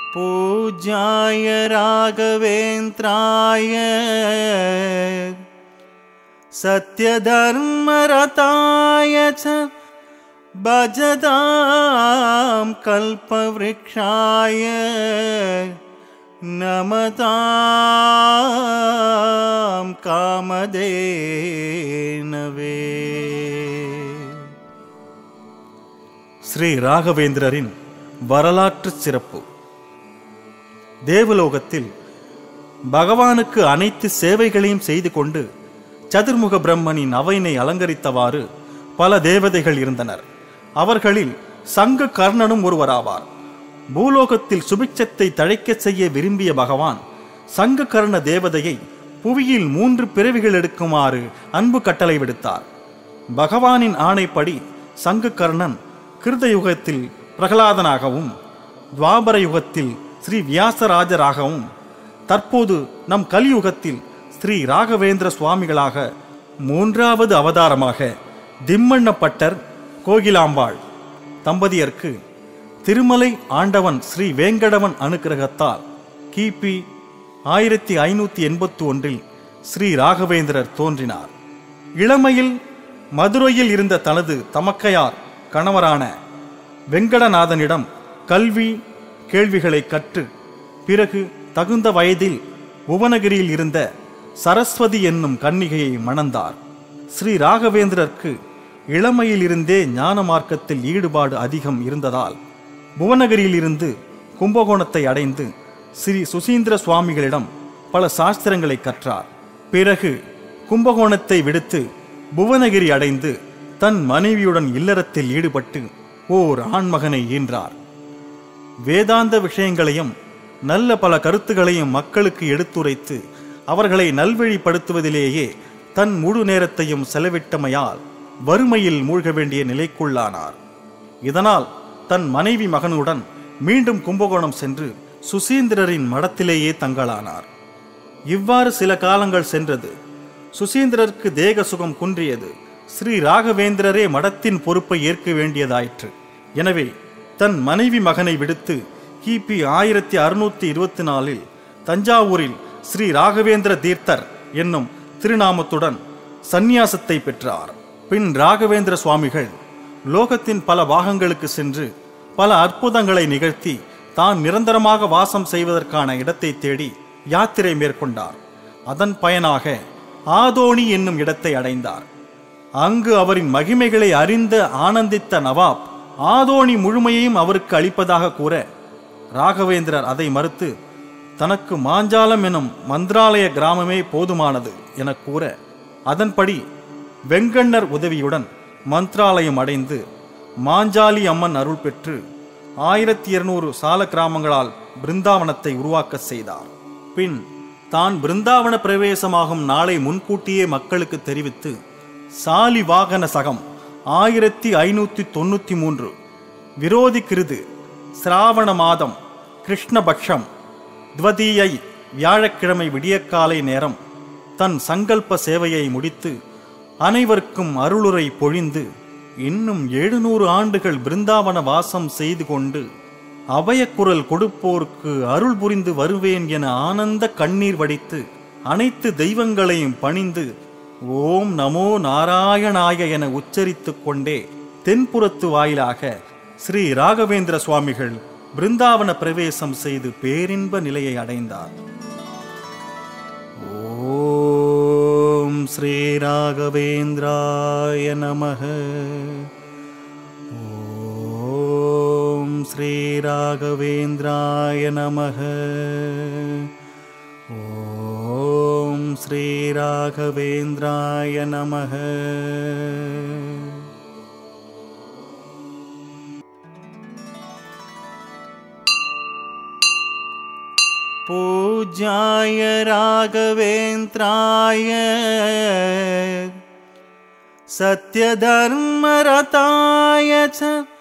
पूज्याय राघवेन्द्राय सत्यधर्मरताय च भजतां कल्पवृक्षाय नमतां कामधेनवे ஸ்ரீ ராகவேந்திரரின் வரலாற்று சிறப்பு தேவலோகத்தில் பகவானுக்கு அனைத்து சேவைகளையும் செய்து கொண்டு சதுர்முக பிரம்மனின் அவையினை அலங்கரித்தவாறு பல தேவதைகள் இருந்தனர் அவர்களில் சங்க கர்ணனும் ஒருவராவார் பூலோகத்தில் சுபிட்சத்தை தழைக்கச் செய்ய விரும்பிய பகவான் சங்க கர்ண தேவதையை புவியில் மூன்று பிறவிகள் எடுக்குமாறு அன்பு கட்டளை விடுத்தார் பகவானின் ஆணைப்படி சங்க கர்ணன் கிருத யுகத்தில் பிரகலாதனாகவும் துவாபர யுகத்தில் ஸ்ரீ வியாசராஜராகவும் தற்போது நம் கலியுகத்தில் ஸ்ரீ ராகவேந்திர சுவாமிகளாக மூன்றாவது அவதாரமாக திம்மண்ணப்பட்டர் கோகிலாம்பாள் தம்பதியர்க்கு திருமலை ஆண்டவன் ஸ்ரீ வேங்கடவன் அனுக்கிரகத்தால் கிபி ஆயிரத்தி ஐநூத்தி எண்பத்தி ஒன்றில் ஸ்ரீ ராகவேந்திரர் தோன்றினார் இளமையில் மதுரையில் இருந்த தனது தமக்கையார் கணவரான வெங்கடநாதனிடம் கல்வி கேள்விகளை கற்று பிறகு தகுந்த வயதில் புவனகிரியில் இருந்த சரஸ்வதி என்னும் கன்னிகையை மணந்தார் ஸ்ரீ ராகவேந்திரருக்கு இளமையிலிருந்தே ஞான மார்க்கத்தில் ஈடுபாடு அதிகம் இருந்ததால் புவனகிரியிலிருந்து கும்பகோணத்தை அடைந்து ஸ்ரீ சுசீந்திர சுவாமிகளிடம் பல சாஸ்திரங்களை கற்றார் பிறகு கும்பகோணத்தை விடுத்து புவனகிரி அடைந்து தன் மனைவியுடன் இல்லறத்தில் ஈடுபட்டு ஓர் ஆண்மகனை ஈன்றார் வேதாந்த விஷயங்களையும் நல்ல பல கருத்துகளையும் மக்களுக்கு எடுத்துரைத்து அவர்களை நல்வழிப்படுத்துவதிலேயே தன் முழு நேரத்தையும் செலவிட்டமையால் வறுமையில் மூழ்க வேண்டிய நிலைக்குள்ளானார் இதனால் தன் மனைவி மகனுடன் மீண்டும் கும்பகோணம் சென்று சுசீந்திரரின் மடத்திலேயே தங்கலானார் இவ்வாறு சில காலங்கள் சென்றது சுசீந்திரருக்கு தேக சுகம் குன்றியது ஸ்ரீ ராகவேந்திரரே மடத்தின் பொறுப்பை ஏற்க வேண்டியதாயிற்று எனவே தன் மனைவி மகனை விடுத்து கிபி ஆயிரத்தி அறுநூத்தி இருபத்தி நாலில் தஞ்சாவூரில் ஸ்ரீ ராகவேந்திர தீர்த்தர் என்னும் திருநாமத்துடன் சந்நியாசத்தை பெற்றார் பின் ராகவேந்திர சுவாமிகள் லோகத்தின் பல பாகங்களுக்கு சென்று பல அற்புதங்களை நிகழ்த்தி தான் நிரந்தரமாக வாசம் செய்வதற்கான இடத்தை தேடி யாத்திரை மேற்கொண்டார் அதன் பயனாக ஆதோணி என்னும் இடத்தை அடைந்தார் அங்கு அவரின் மகிமைகளை அறிந்த ஆனந்தித்த நவாப் ஆதோணி முழுமையையும் அவருக்கு அளிப்பதாக கூற ராகவேந்திரர் அதை மறுத்து தனக்கு மாஞ்சாலம் எனும் மந்திராலய கிராமமே போதுமானது என கூற அதன்படி வெங்கண்ணர் உதவியுடன் மந்த்ராலயம் அடைந்து மாஞ்சாலி அம்மன் அருள் பெற்று ஆயிரத்தி இருநூறு சால கிராமங்களால் பிருந்தாவனத்தை உருவாக்க செய்தார் பின் தான் பிருந்தாவன பிரவேசமாகும் நாளை முன்கூட்டியே மக்களுக்கு தெரிவித்து சாலி வாகன சகம் ஆயிரத்தி ஐநூத்தி தொண்ணூத்தி மூன்று விரோதி கிருது சிராவண மாதம் கிருஷ்ணபக்ஷம் துவதீயை வியாழக்கிழமை விடியற்காலை நேரம் தன் சங்கல்ப சேவையை முடித்து அனைவருக்கும் அருளுரை பொழிந்து இன்னும் எழுநூறு ஆண்டுகள் பிருந்தாவன வாசம் செய்து கொண்டு அபயக்குரல் கொடுப்போருக்கு அருள் புரிந்து வருவேன் என ஆனந்த கண்ணீர் வடித்து அனைத்து தெய்வங்களையும் பணிந்து ஓம் நமோ நாராயணாய என உச்சரித்துக் கொண்டே தென்புறத்து வாயிலாக ஸ்ரீ ராகவேந்திர சுவாமிகள் பிருந்தாவன பிரவேசம் செய்து பேரின்ப நிலையை அடைந்தார் ஓம் ஸ்ரீ ராகவேந்திராய நமக ஓம் ஸ்ரீ ராகவேந்திராய நமக ஓம் ஸ்ரீ ராகவேந்திராய நமக पूज्याय राघवेन्द्राय सत्यधर्मरताय च